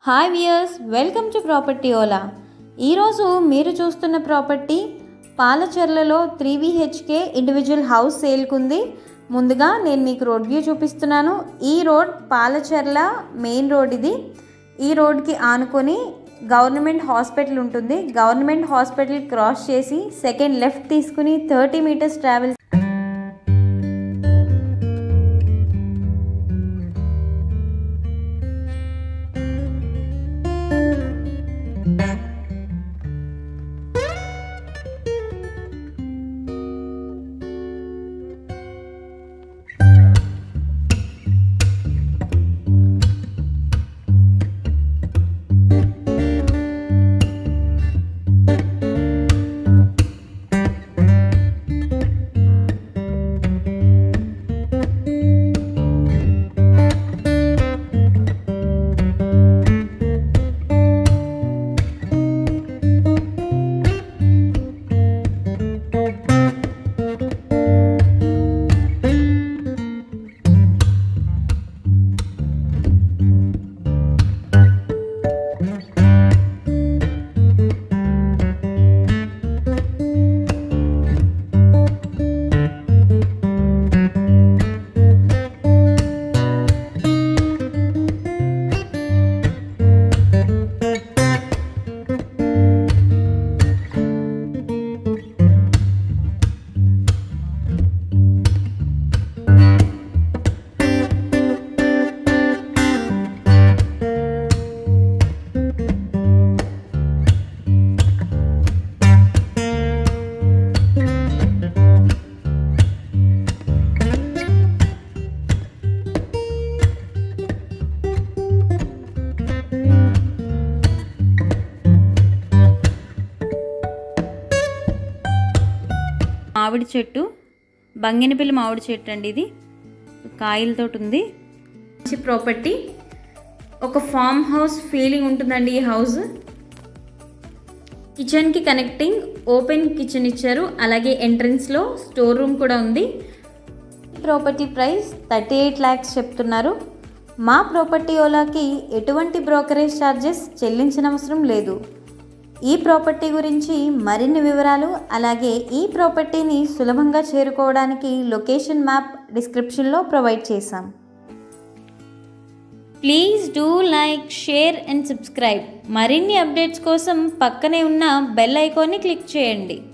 hi viewers welcome to property ఓలా ఈరోజు మీరు చూస్తున్న ప్రాపర్టీ పాలచెర్లలో త్రీ విహెచ్కే ఇండివిజువల్ హౌస్ సేల్కుంది ముందుగా నేను మీకు రోడ్ వ్యూ చూపిస్తున్నాను ఈ రోడ్ పాలచెర్ల మెయిన్ రోడ్ ఇది ఈ రోడ్కి ఆనుకొని గవర్నమెంట్ హాస్పిటల్ ఉంటుంది గవర్నమెంట్ హాస్పిటల్ క్రాస్ చేసి సెకండ్ లెఫ్ట్ తీసుకుని థర్టీ మీటర్స్ ట్రావెల్ మామిడి చెట్టు బంగినపల్లి మామిడి చెట్టు అండి ఇది కాయలతో ఉంది మంచి ప్రాపర్టీ ఒక ఫామ్ హౌస్ ఫీలింగ్ ఉంటుందండి ఈ హౌస్ కిచెన్కి కనెక్టింగ్ ఓపెన్ కిచెన్ ఇచ్చారు అలాగే ఎంట్రన్స్లో స్టోర్ రూమ్ కూడా ఉంది property price thirty eight lakhs చెప్తున్నారు మా ప్రాపర్టీ ఓలాకి ఎటువంటి బ్రోకరేజ్ ఛార్జెస్ చెల్లించనవసరం లేదు ఈ ప్రాపర్టీ గురించి మరిన్ని వివరాలు అలాగే ఈ ప్రాపర్టీని సులభంగా చేరుకోవడానికి లొకేషన్ మ్యాప్ డిస్క్రిప్షన్లో ప్రొవైడ్ చేశాం please do like share and subscribe మరిన్ని అప్డేట్స్ కోసం పక్కనే ఉన్న బెల్ ఐకాన్ని క్లిక్ చేయండి